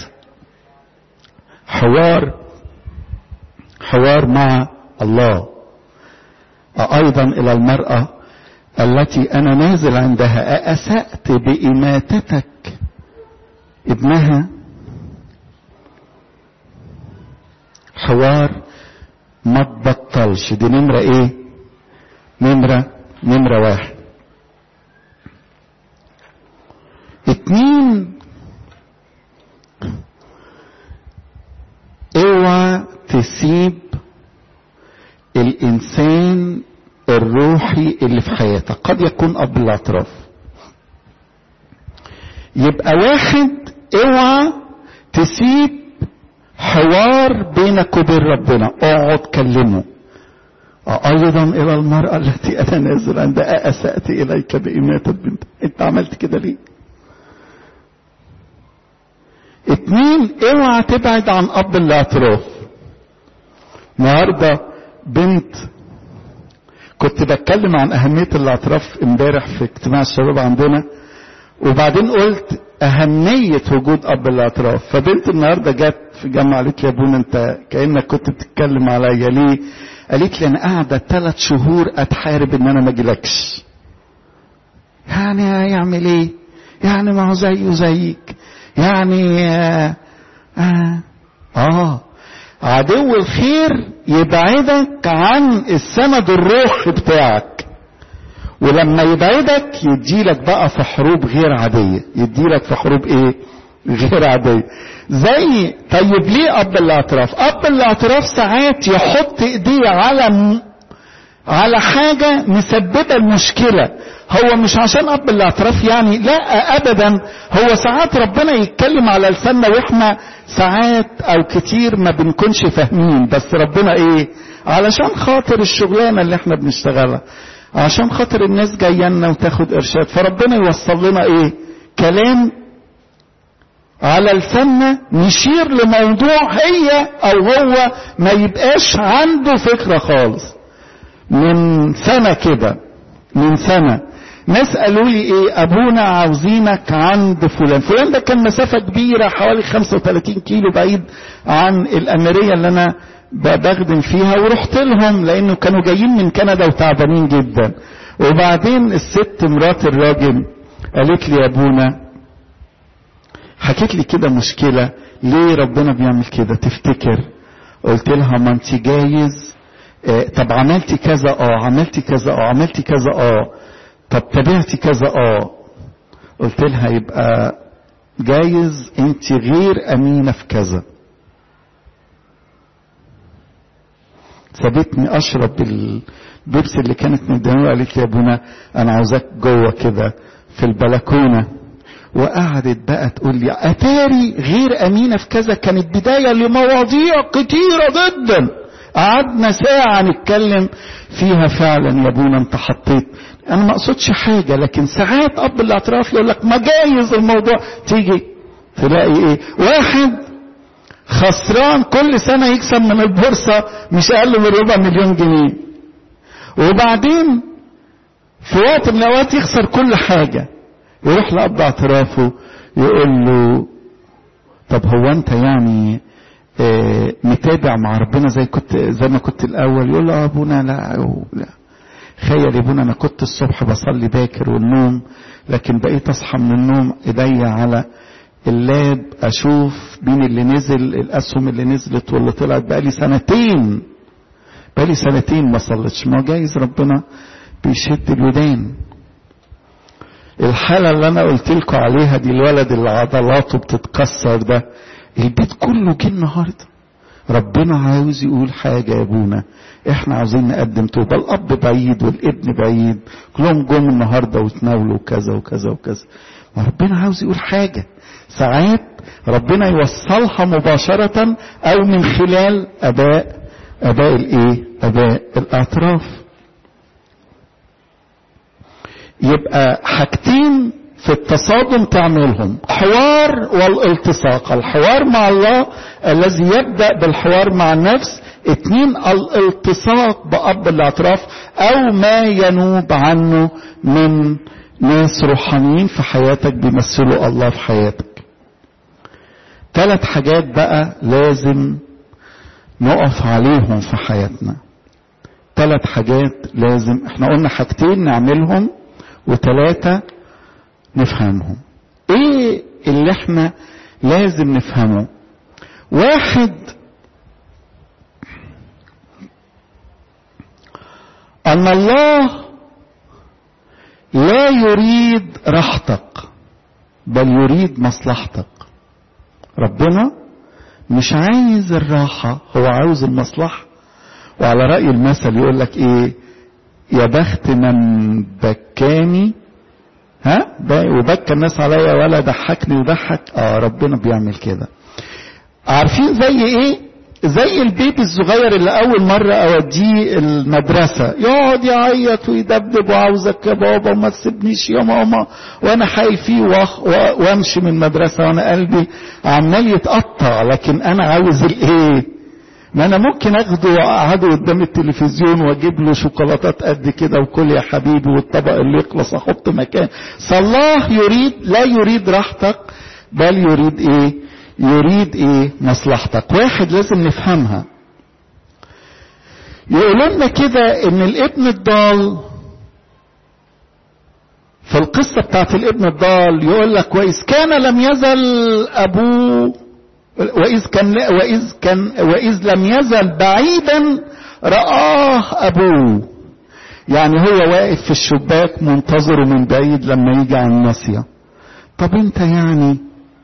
حوار حوار مع الله أيضا إلى المرأة التي أنا نازل عندها أأسأت بإماتتك ابنها حوار ما تبطلش دي نمرة ايه نمرة نمرة واحد اتنين اوعى تسيب الانسان الروحي اللي في حياتك قد يكون اب الاطراف يبقى واحد اوعى تسيب حوار بينك وبين ربنا اقعد كلمه ايضا الى المرأة التي انا نازل عندها اسأت اليك بإماتة بنت انت عملت كده ليه اتنين اوعى تبعد عن اب الاعتراف النهارده بنت كنت بتكلم عن اهميه الاعتراف امبارح في اجتماع الشباب عندنا وبعدين قلت اهميه وجود اب الاعتراف فبنت النهارده جت في الجامعه قالت لي يا ابونا انت كانك كنت بتتكلم عليا ليه قالت لي انا قاعده ثلاث شهور اتحارب ان انا ما اجيلكش يعني هيعمل ايه يعني ما هو زيه زيك يعني آه, آه, آه عدو الخير يبعدك عن السند الروحي بتاعك ولما يبعدك يديلك بقى في حروب غير عادية يديلك في حروب ايه غير عادية زي طيب ليه اب الاعتراف اب الاعتراف ساعات يحط ايديه على م... على حاجة مسببة المشكلة هو مش عشان اب الاعتراف يعني لا ابدا هو ساعات ربنا يتكلم على لساننا واحنا ساعات او كتير ما بنكونش فاهمين بس ربنا ايه علشان خاطر الشغلانة اللي احنا بنشتغلها عشان خاطر الناس جايه لنا وتاخد ارشاد فربنا يوصل لنا ايه كلام على لساننا نشير لموضوع هي او هو ما يبقاش عنده فكره خالص من سنه كده من سنه ناس قالوا لي ايه ابونا عاوزينك عند فلان فلان ده كان مسافه كبيره حوالي 35 كيلو بعيد عن الاميريه اللي انا بخدم فيها ورحت لهم لانه كانوا جايين من كندا وتعبانين جدا وبعدين الست مرات الراجل قالت لي يا ابونا حكيت لي كده مشكلة ليه ربنا بيعمل كده تفتكر قلت لها ما انت جايز اه طب عملتي كذا اه عملتي كذا اه عملتي كذا اه طب تابعتي كذا اه قلت لها يبقى جايز انت غير امينة في كذا سابتني اشرب البيبسي اللي كانت مدينه قالت لي يا ابونا انا عاوزاك جوه كده في البلكونه وقعدت بقى تقول لي اتاري غير امينه في كذا كانت بدايه لمواضيع كتيره جدا قعدنا ساعه نتكلم فيها فعلا يا ابونا انت حطيت انا ما اقصدش حاجه لكن ساعات اب الاعتراف يقول لك ما جايز الموضوع تيجي تلاقي ايه واحد خسران كل سنة يكسب من البورصة مش أقل من ربع مليون جنيه وبعدين في وقت من الأوقات يخسر كل حاجة يروح لأب اعترافه يقول له طب هو أنت يعني اه متابع مع ربنا زي كنت زي ما كنت الأول يقول له أبونا لا لا خير يا ابونا أنا كنت الصبح بصلي باكر والنوم لكن بقيت أصحى من النوم إيديا على اللاب اشوف مين اللي نزل الاسهم اللي نزلت واللي طلعت بقالي سنتين بقالي سنتين ما صليتش ما جايز ربنا بيشد الودان الحالة اللي انا قلت لكم عليها دي الولد اللي عضلاته بتتكسر ده البيت كله جه النهارده ربنا عاوز يقول حاجة يا ابونا احنا عاوزين نقدم توبة الاب بعيد والابن بعيد كلهم جم النهاردة وتناولوا كذا وكذا وكذا ربنا عاوز يقول حاجة ساعات ربنا يوصلها مباشرة او من خلال اباء اباء الايه اباء الاعتراف يبقى حاجتين في التصادم تعملهم حوار والالتصاق الحوار مع الله الذي يبدأ بالحوار مع النفس اتنين الالتصاق بأب الاعتراف او ما ينوب عنه من ناس روحانيين في حياتك بيمثلوا الله في حياتك ثلاث حاجات بقى لازم نقف عليهم في حياتنا ثلاث حاجات لازم احنا قلنا حاجتين نعملهم وثلاثة نفهمهم ايه اللي احنا لازم نفهمه واحد ان الله لا يريد راحتك بل يريد مصلحتك ربنا مش عايز الراحة هو عاوز المصلحة وعلى رأي المثل يقول لك ايه يا بخت من بكاني ها وبكى الناس عليا ولا ضحكني وضحك اه ربنا بيعمل كده عارفين زي ايه زي البيبي الصغير اللي اول مرة اوديه المدرسة يقعد يعيط ويدبدب وعاوزك يا بابا وما تسيبنيش يا ماما وانا حايل فيه وامشي من المدرسة وانا قلبي عمال يتقطع لكن انا عاوز الايه ما انا ممكن اخده واقعده قدام التلفزيون واجيب له شوكولاتات قد كده وكل يا حبيبي والطبق اللي يخلص احط مكان فالله يريد لا يريد راحتك بل يريد ايه يريد ايه مصلحتك واحد لازم نفهمها يقولوا لنا كده ان الابن الضال في القصة بتاعت الابن الضال يقول لك وإذ كان لم يزل أبوه وإذ كان وإذ كان وإذ لم يزل بعيدا رآه أبوه يعني هو واقف في الشباك منتظره من بعيد لما يجي على الناصية طب انت يعني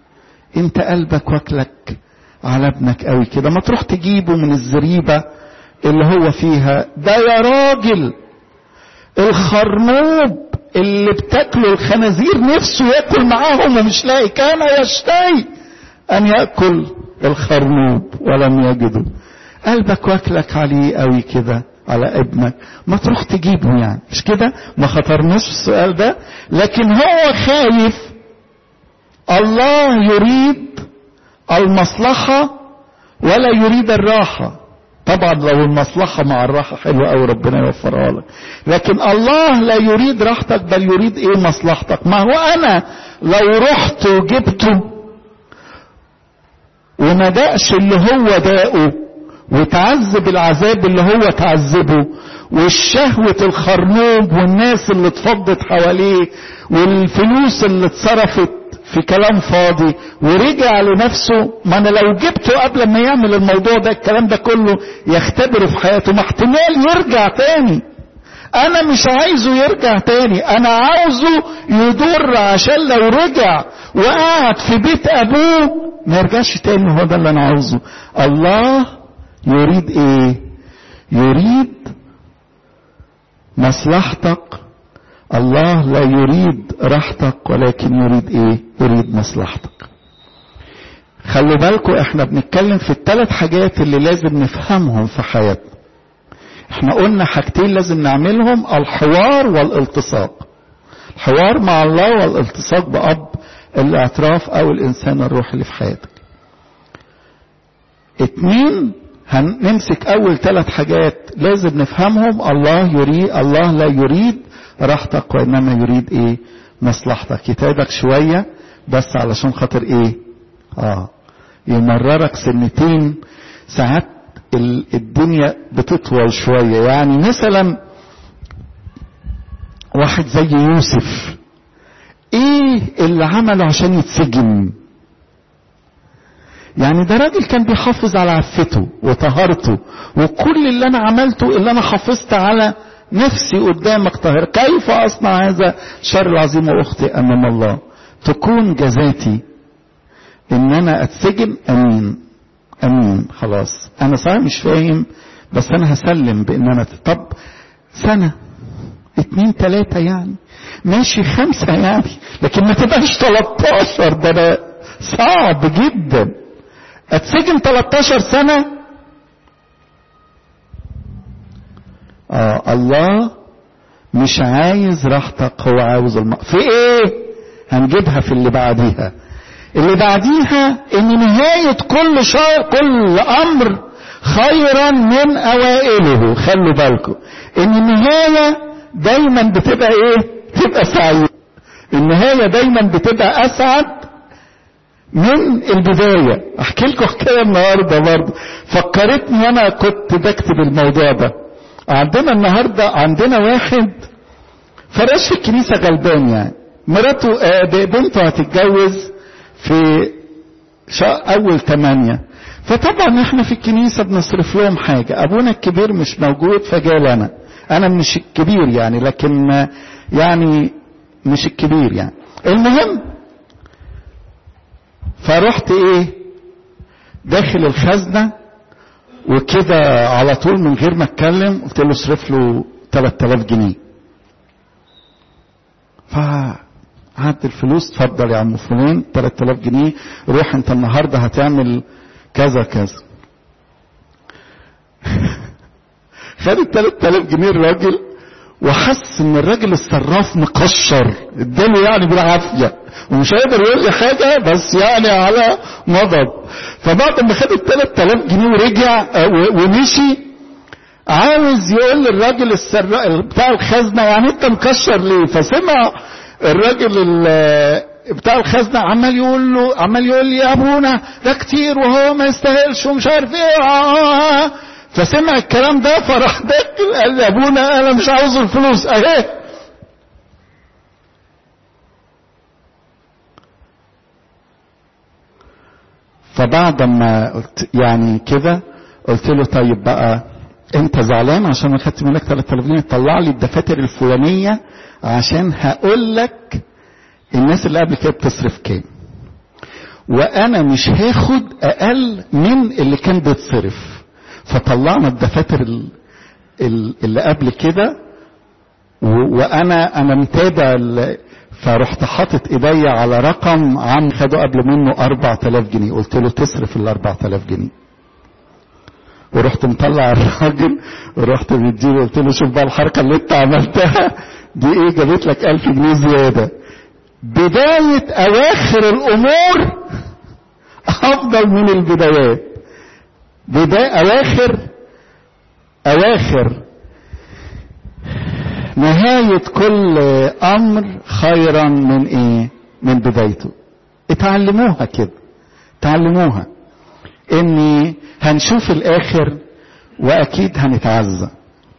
انت قلبك واكلك على ابنك قوي كده ما تروح تجيبه من الزريبة اللي هو فيها ده يا راجل الخرنوب اللي بتاكله الخنازير نفسه ياكل معاهم ومش لاقي كان يشتهي ان ياكل الخرنوب ولم يجده قلبك واكلك عليه قوي كده على ابنك ما تروح تجيبه يعني مش كده ما خطرناش في السؤال ده لكن هو خايف الله يريد المصلحة ولا يريد الراحة طبعا لو المصلحة مع الراحة حلوة أوي ربنا يوفرها لك لكن الله لا يريد راحتك بل يريد ايه مصلحتك ما هو انا لو رحت وجبته وما دقش اللي هو داقه وتعذب العذاب اللي هو تعذبه والشهوة الخرنوب والناس اللي اتفضت حواليه والفلوس اللي اتصرفت في كلام فاضي ورجع لنفسه ما انا لو جبته قبل ما يعمل الموضوع ده الكلام ده كله يختبره في حياته ما احتمال يرجع تاني انا مش عايزه يرجع تاني انا عاوزه يضر عشان لو رجع وقعد في بيت ابوه ما يرجعش تاني هو ده اللي انا عاوزه الله يريد ايه يريد مصلحتك الله لا يريد راحتك ولكن يريد ايه يريد مصلحتك خلوا بالكم احنا بنتكلم في الثلاث حاجات اللي لازم نفهمهم في حياتنا احنا قلنا حاجتين لازم نعملهم الحوار والالتصاق الحوار مع الله والالتصاق بأب الاعتراف او الانسان الروحي اللي في حياتك اتنين هنمسك اول ثلاث حاجات لازم نفهمهم الله يريد الله لا يريد راحتك وانما يريد ايه مصلحتك يتعبك شوية بس علشان خاطر ايه اه يمررك سنتين ساعات الدنيا بتطول شوية يعني مثلا واحد زي يوسف ايه اللي عمله عشان يتسجن يعني ده راجل كان بيحافظ على عفته وطهارته وكل اللي انا عملته اللي انا حافظت على نفسي قدامك طاهر كيف اصنع هذا الشر العظيم واخطئ امام الله تكون جزاتي ان انا اتسجن امين امين خلاص انا صحيح مش فاهم بس انا هسلم بان انا طب سنة اتنين تلاتة يعني ماشي خمسة يعني لكن ما تبقاش 13 ده أنا صعب جدا اتسجن 13 سنة آه الله مش عايز راحتك هو عاوز الم... في ايه هنجيبها في اللي بعديها اللي بعديها ان نهاية كل شيء كل امر خيرا من اوائله خلوا بالكم ان النهاية دايما بتبقى ايه تبقى سعيد النهاية دايما بتبقى اسعد من البداية احكي لكم حكاية النهاردة برضه فكرتني وانا كنت بكتب الموضوع ده عندنا النهاردة عندنا واحد فراش في الكنيسة غلبان يعني مراته آه بنته هتتجوز في اول ثمانية فطبعا احنا في الكنيسة بنصرف لهم حاجة ابونا الكبير مش موجود فجال انا انا مش الكبير يعني لكن يعني مش الكبير يعني المهم فرحت ايه داخل الخزنة وكده على طول من غير ما اتكلم قلت له اصرف له 3000 جنيه فهات الفلوس اتفضل يا عم فلان 3000 جنيه روح انت النهارده هتعمل كذا كذا خد ال 3000 جنيه الراجل وحس ان الراجل الصراف مكشر اداله يعني بالعافيه ومش هيقدر يقول لي حاجه بس يعني على مضض فبعد ما خد ال 3000 جنيه ورجع ومشي عاوز يقول للراجل السر بتاع الخزنه يعني انت مكشر ليه فسمع الراجل بتاع الخزنه عمال يقول له عمال يقول لي يا ابونا ده كتير وهو ما يستاهلش ومش عارف ايه آه فسمع الكلام ده فراح داخل قال لي ابونا انا مش عاوز الفلوس اهي فبعد ما قلت يعني كده قلت له طيب بقى انت زعلان عشان انا خدت منك 3000 جنيه طلع لي الدفاتر الفلانيه عشان هقول لك الناس اللي قبل كده بتصرف كام وانا مش هاخد اقل من اللي كان بيتصرف فطلعنا الدفاتر ال- ال- اللي قبل كده و- وانا انا متابع ال- فرحت حاطط ايديا على رقم عم خدوا قبل منه 4000 جنيه قلت له تصرف ال 4000 جنيه ورحت مطلع الراجل ورحت مديله قلت له شوف بقى الحركه اللي انت عملتها دي ايه جابت لك 1000 جنيه زياده بدايه اواخر الامور افضل من البدايات بدايه اواخر اواخر نهاية كل أمر خيرا من إيه؟ من بدايته. اتعلموها كده. اتعلموها. إني هنشوف الآخر وأكيد هنتعزى.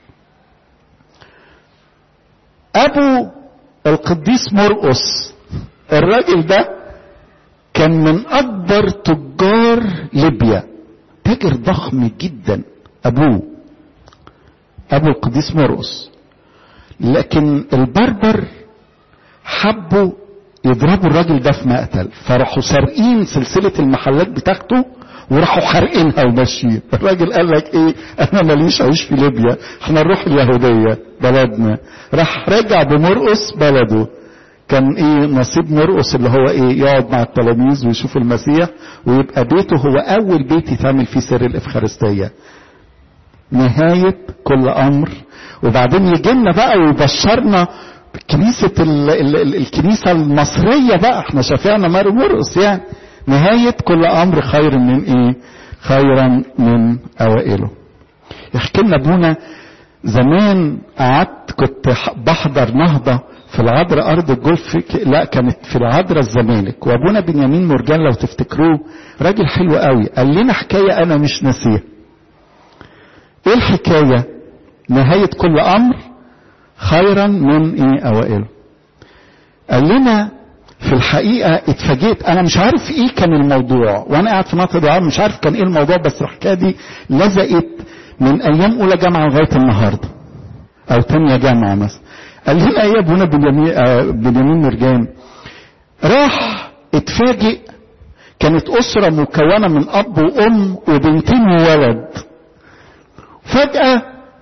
أبو القديس مرقس الراجل ده كان من أكبر تجار ليبيا. تاجر ضخم جدا أبوه. أبو القديس مرقس. لكن البربر حبوا يضربوا الراجل ده في مقتل فراحوا سارقين سلسلة المحلات بتاعته وراحوا حارقينها وماشيين الراجل قال لك ايه انا ماليش عيش في ليبيا احنا نروح اليهودية بلدنا راح رجع بمرقص بلده كان ايه نصيب مرقص اللي هو ايه يقعد مع التلاميذ ويشوف المسيح ويبقى بيته هو اول بيت يتعمل فيه سر الافخارستيه نهاية كل أمر وبعدين يجي لنا بقى ويبشرنا كنيسة ال ال ال الكنيسة المصرية بقى احنا شافعنا ماري مرقس يعني نهاية كل أمر خير من إيه؟ خيرا من أوائله. يحكي لنا أبونا زمان قعدت كنت بحضر نهضة في العذراء أرض الجولف لا كانت في العذراء الزمالك وأبونا بنيامين مرجان لو تفتكروه راجل حلو قوي قال لنا حكاية أنا مش ناسيها. ايه الحكاية نهاية كل امر خيرا من ايه اوائله قال لنا في الحقيقة اتفاجئت انا مش عارف ايه كان الموضوع وانا قاعد في منطقة دعاء مش عارف كان ايه الموضوع بس الحكاية دي لزقت من ايام اولى جامعة لغاية النهاردة او تانية جامعة مثلا قال لنا ايه ابونا بنيامين آه بنيامين مرجان راح اتفاجئ كانت اسرة مكونة من اب وام وبنتين وولد فجأة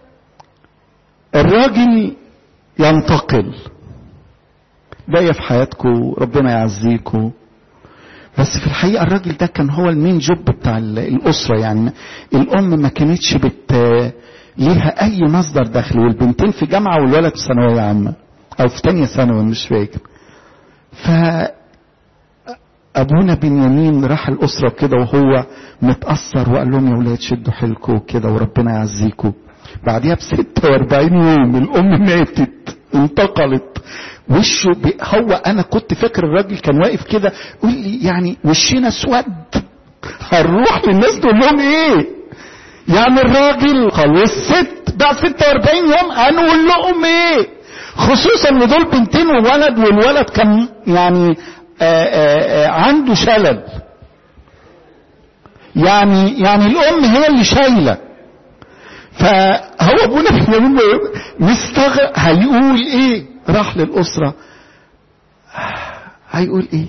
الراجل ينتقل باقية في حياتكم ربنا يعزيكم بس في الحقيقة الراجل ده كان هو المين جوب بتاع الأسرة يعني الأم ما كانتش بت ليها أي مصدر دخل والبنتين في جامعة والولد في ثانوية عامة أو في تانية ثانوي مش فاكر ف ابونا بنيامين راح الاسره كده وهو متاثر وقال لهم يا ولاد شدوا حيلكم كده وربنا يعزيكم بعديها ب 46 يوم الام ماتت انتقلت وشه بي هو انا كنت فاكر الراجل كان واقف كده يقول لي يعني وشنا اسود هنروح للناس تقول لهم ايه يعني الراجل قال والست بعد 46 يوم هنقول لهم ايه خصوصا ان دول بنتين وولد والولد كان يعني آآ آآ عنده شلل يعني يعني الام هي اللي شايله فهو ابونا بنيامين مستغرب هيقول ايه راح للاسره هيقول ايه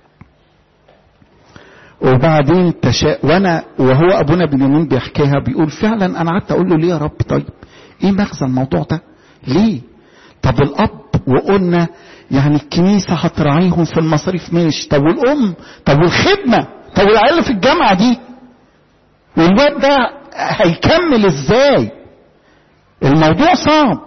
وبعدين تشاء وانا وهو ابونا بنيامين بيحكيها بيقول فعلا انا قعدت اقول له ليه يا رب طيب ايه مغزى الموضوع ده ليه طب الاب وقلنا يعني الكنيسة هتراعيهم في المصاريف ماشي طب والأم طب والخدمة طب والعيال في الجامعة دي والواد ده هيكمل ازاي الموضوع صعب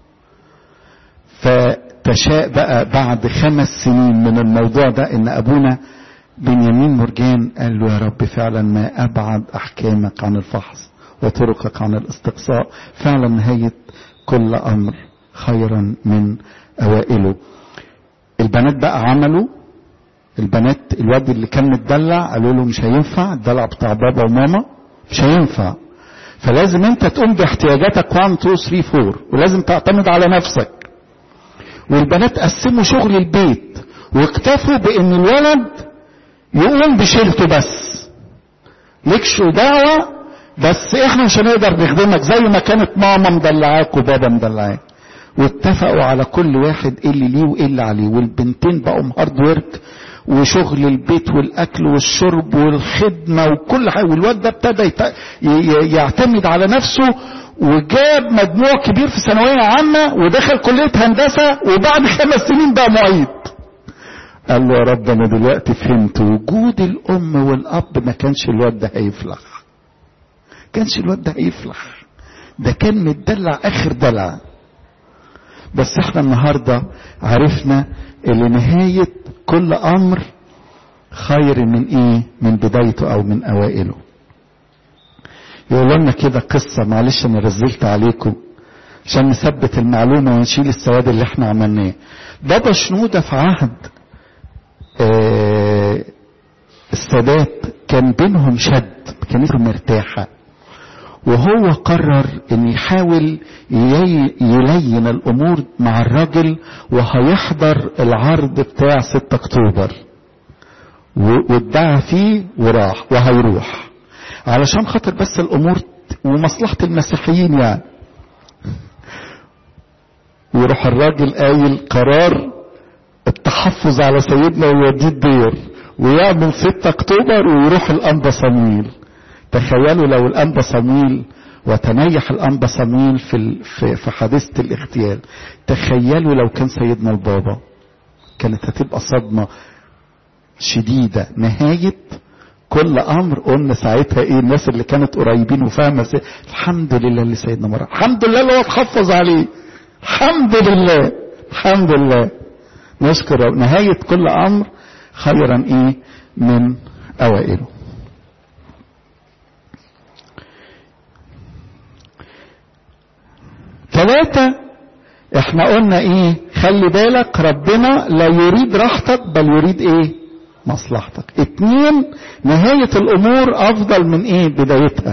فتشاء بقى بعد خمس سنين من الموضوع ده ان ابونا بنيامين مرجان قال له يا رب فعلا ما ابعد احكامك عن الفحص وطرقك عن الاستقصاء فعلا نهاية كل امر خيرا من اوائله البنات بقى عملوا البنات الواد اللي كان متدلع قالوا له مش هينفع الدلع بتاع بابا وماما مش هينفع فلازم انت تقوم باحتياجاتك 1 2 3 4 ولازم تعتمد على نفسك والبنات قسموا شغل البيت واكتفوا بان الولد يقوم بشيلته بس لكش دعوة بس احنا مش هنقدر نخدمك زي ما كانت ماما مدلعاك وبابا مدلعاك واتفقوا على كل واحد ايه اللي ليه وايه اللي عليه والبنتين بقوا هارد ورك وشغل البيت والاكل والشرب والخدمه وكل حاجه والواد ده ابتدى يعتمد على نفسه وجاب مجموع كبير في ثانويه عامه ودخل كليه هندسه وبعد خمس سنين بقى معيد قال له يا رب انا دلوقتي فهمت وجود الام والاب ما كانش الواد ده هيفلح كانش الواد ده هيفلح ده كان متدلع اخر دلع بس احنا النهارده عرفنا ان نهايه كل امر خير من ايه من بدايته او من اوائله يقول لنا كده قصة معلش انا رزلت عليكم عشان نثبت المعلومة ونشيل السواد اللي احنا عملناه بابا شنودة في عهد آه السادات كان بينهم شد كانت مرتاحة وهو قرر ان يحاول يلين الامور مع الراجل وهيحضر العرض بتاع 6 اكتوبر وادعى فيه وراح وهيروح علشان خاطر بس الامور ومصلحة المسيحيين يعني ويروح الراجل قايل قرار التحفظ على سيدنا ويوديه الدير ويعمل 6 اكتوبر ويروح الانبا صمويل تخيلوا لو الانبا صمويل وتنيح الانبا صمويل في في في حادثه الاغتيال تخيلوا لو كان سيدنا البابا كانت هتبقى صدمه شديده نهايه كل امر قلنا ساعتها ايه الناس اللي كانت قريبين وفاهمه الحمد لله اللي سيدنا مرة الحمد لله اللي هو اتحفظ عليه الحمد لله الحمد لله نشكر نهايه كل امر خيرا ايه من اوائله ثلاثة احنا قلنا ايه خلي بالك ربنا لا يريد راحتك بل يريد ايه مصلحتك اتنين نهاية الامور افضل من ايه بدايتها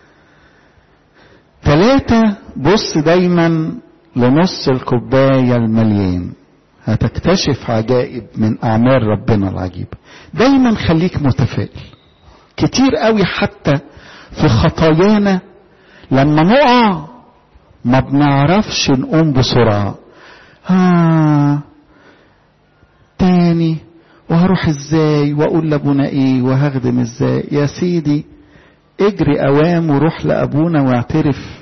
ثلاثة بص دايما لنص الكوباية المليان هتكتشف عجائب من اعمال ربنا العجيبة دايما خليك متفائل كتير قوي حتى في خطايانا لما نقع ما بنعرفش نقوم بسرعة ها تاني وهروح ازاي واقول لابونا ايه وهخدم ازاي يا سيدي اجري اوام وروح لابونا واعترف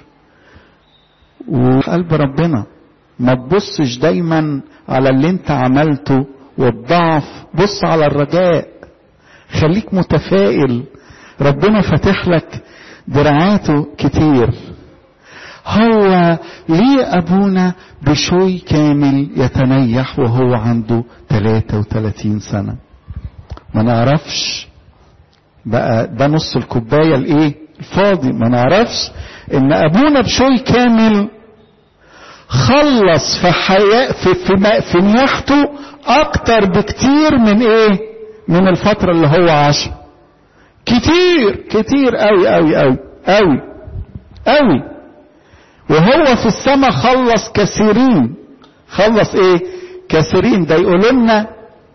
وقلب ربنا ما تبصش دايما على اللي انت عملته والضعف بص على الرجاء خليك متفائل ربنا فاتح لك دراعاته كتير هو ليه أبونا بشوي كامل يتنيح وهو عنده 33 سنة ما نعرفش بقى ده نص الكوباية الايه الفاضي ما نعرفش ان ابونا بشوي كامل خلص في حياة في في, في نياحته اكتر بكتير من ايه من الفترة اللي هو عاشها كتير كتير قوي قوي قوي قوي قوي وهو في السماء خلص كثيرين خلص ايه كثيرين ده يقول لنا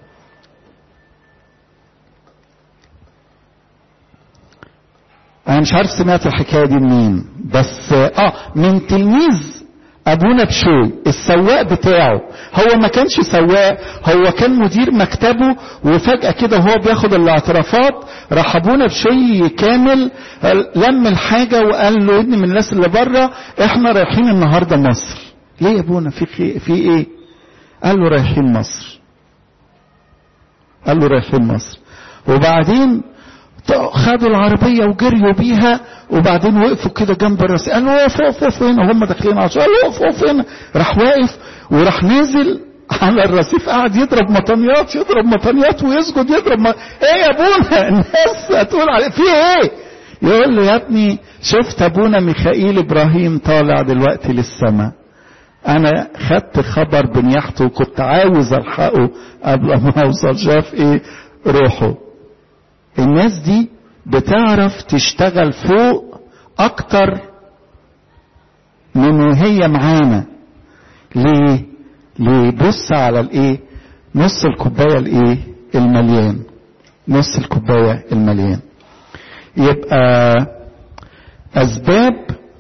انا مش عارف سمعت الحكايه دي منين بس اه من تلميذ ابونا بشوي السواق بتاعه هو ما كانش سواق هو كان مدير مكتبه وفجأة كده وهو بياخد الاعترافات راح ابونا بشوي كامل لم الحاجة وقال له ابني من الناس اللي بره احنا رايحين النهاردة مصر ليه يا ابونا في, في, في ايه قال له رايحين مصر قال له رايحين مصر وبعدين خدوا العربية وجريوا بيها وبعدين وقفوا كده جنب الرصيف قالوا وقف وقف وقف هنا وهم داخلين على قالوا وقف وقف هنا راح واقف وراح نازل على الرصيف قاعد يضرب مطنيات يضرب مطنيات ويسجد يضرب م... ايه يا ابونا الناس هتقول عليه في ايه يقول له يا ابني شفت ابونا ميخائيل ابراهيم طالع دلوقتي للسماء انا خدت خبر بنياحته وكنت عاوز الحقه قبل ما اوصل شاف ايه روحه الناس دي بتعرف تشتغل فوق اكتر من وهي معانا ليه ليه بص على الايه نص الكوبايه الايه المليان نص الكوبايه المليان يبقى اسباب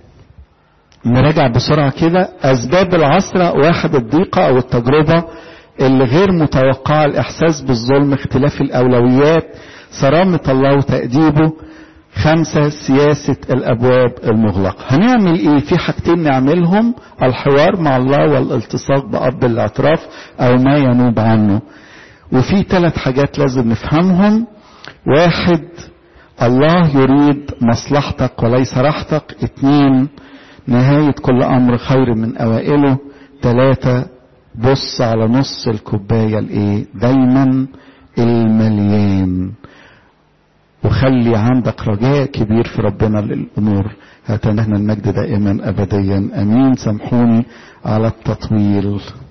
نراجع بسرعه كده اسباب العصره واحد الضيقه او التجربه اللي غير متوقعة الإحساس بالظلم اختلاف الأولويات صرامة الله وتأديبه خمسة سياسة الأبواب المغلقة هنعمل إيه في حاجتين نعملهم الحوار مع الله والالتصاق بأب الاعتراف أو ما ينوب عنه وفي ثلاث حاجات لازم نفهمهم واحد الله يريد مصلحتك وليس راحتك اتنين نهاية كل أمر خير من أوائله ثلاثة بص على نص الكوباية الايه دايما المليان وخلي عندك رجاء كبير في ربنا للأمور هاتنا المجد دائما أبديا أمين سامحوني على التطويل